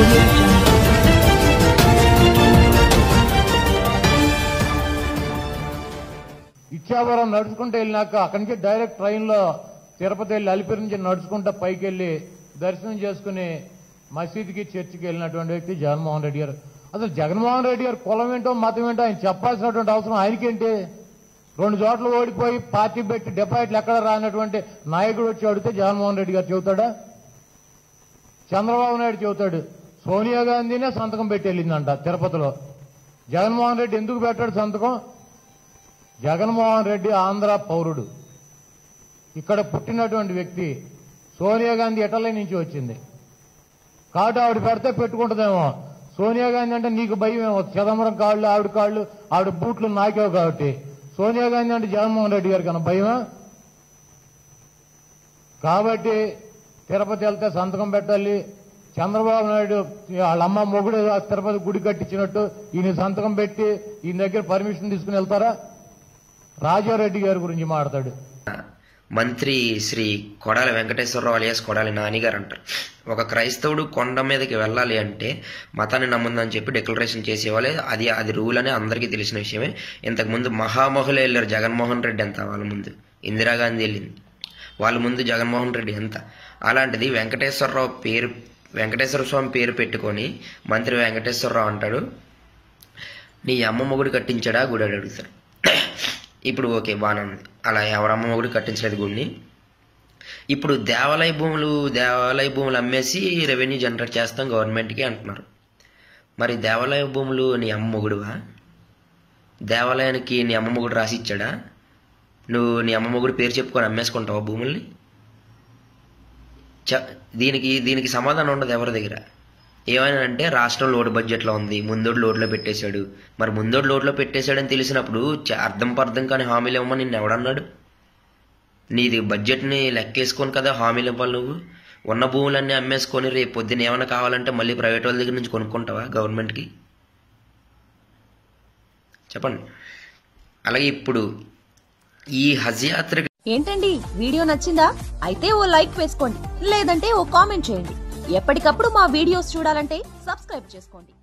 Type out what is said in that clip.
audio jungle. Ichchapuram నడుచుకుంటూ వెళ్ళినాక అక్కడి నుంచి డైరెక్ట్ ట్రైన్లో తిరుపతి వెళ్ళి అలిపిరి నుంచి నడుచుకుంటూ పైకి వెళ్ళి దర్శనం చేసుకుని మసీదుకి చర్చికి వెళ్ళినటువంటి వ్యక్తి జగన్మోహన్ రెడ్డి గారు అసలు జగన్మోహన్ రెడ్డి గారు కులం ఏంటో మతం ఏంటో ఆయన చెప్పాల్సినటువంటి అవసరం ఆయనకేంటి రెండు చోట్ల ఓడిపోయి పార్టీ పెట్టి డిపాజిట్లు ఎక్కడ రానటువంటి నాయకుడు వచ్చి అడిగితే జగన్మోహన్ రెడ్డి గారు చెబుతాడా చంద్రబాబు నాయుడు చెబుతాడు సోనియా గాంధీనే సంతకం పెట్టి వెళ్ళిందంట తిరుపతిలో జగన్మోహన్ రెడ్డి ఎందుకు పెట్టాడు సంతకం జగన్మోహన్ రెడ్డి ఆంధ్ర పౌరుడు ఇక్కడ పుట్టినటువంటి వ్యక్తి సోనియా గాంధీ ఇటలీ నుంచి వచ్చింది కాబట్టి ఆవిడ పెడితే పెట్టుకుంటుందేమో సోనియా గాంధీ అంటే నీకు భయం ఏమో చిదంబరం కాళ్ళు ఆవిడ కాళ్ళు ఆవిడ బూట్లు నాకేవు కాబట్టి సోనియా గాంధీ అంటే జగన్మోహన్ రెడ్డి గారికి అన్న భయమా కాబట్టి తిరుపతి వెళ్తే సంతకం పెట్టాలి చంద్రబాబు నాయుడు వాళ్ళ అమ్మ మొగుడు ఆ తిరుపతి గుడి కట్టించినట్టు ఈయన సంతకం పెట్టి ఈయన దగ్గర పర్మిషన్ తీసుకుని వెళ్తారా రాజారెడ్డి గారి గురించి మాట్లాడు మంత్రి శ్రీ కొడాలి వెంకటేశ్వరరావు అలియాస్ కొడాలి నానిగారు అంటారు ఒక క్రైస్తవుడు కొండ మీదకి వెళ్ళాలి అంటే మతాన్ని నమ్ముందని చెప్పి డిక్లరేషన్ చేసేవాళ్ళే అది అది రూల్ అని అందరికీ తెలిసిన విషయమే ఇంతకుముందు మహామహులే వెళ్ళారు జగన్మోహన్ రెడ్డి ఎంత వాళ్ళ ముందు ఇందిరాగాంధీ వెళ్ళింది వాళ్ళ ముందు జగన్మోహన్ రెడ్డి ఎంత అలాంటిది వెంకటేశ్వరరావు పేరు వెంకటేశ్వర స్వామి పేరు పెట్టుకొని మంత్రి వెంకటేశ్వరరావు అంటాడు నీ అమ్మ మొగుడు కట్టించాడా గుడి అని అడుగుతారు ఇప్పుడు ఓకే బాగానే ఉంది అలా ఎవరమ్మ మొగుడు కట్టించలేదు గుడిని ఇప్పుడు దేవాలయ భూములు దేవాలయ భూములు అమ్మేసి రెవెన్యూ జనరేట్ చేస్తాం గవర్నమెంట్కి అంటున్నారు మరి దేవాలయ భూములు నీ అమ్మ మొగుడువా దేవాలయానికి నీ అమ్మ మొగుడు రాసి ఇచ్చాడా నువ్వు నీ అమ్మ మొగుడు పేరు చెప్పుకొని అమ్మేసుకుంటావా భూముల్ని చ దీనికి దీనికి సమాధానం ఉండదు ఎవరి దగ్గర ఏమైనా అంటే రాష్ట్రం లోటు బడ్జెట్లో ఉంది ముందోడు లోటులో పెట్టేశాడు మరి ముందోడు లోటులో పెట్టేశాడని తెలిసినప్పుడు చ- అర్థం పర్థం కానీ హామీలు ఇవ్వమని నిన్ను ఎవడన్నాడు నీది బడ్జెట్ని లెక్కేసుకొని కదా హామీలు ఇవ్వాలి నువ్వు ఉన్న భూములన్నీ అమ్మేసుకొని రేపు పొద్దున ఏమైనా కావాలంటే మళ్ళీ ప్రైవేట్ వాళ్ళ దగ్గర నుంచి కొనుక్కుంటావా గవర్నమెంట్కి చెప్పండి అలాగే ఇప్పుడు ఈ హజ్ యాత్ర ఏంటండి వీడియో నచ్చిందా అయితే ఓ లైక్ వేసుకోండి లేదంటే ఓ కామెంట్ చేయండి ఎప్పటికప్పుడు మా వీడియోస్ చూడాలంటే సబ్స్క్రైబ్ చేసుకోండి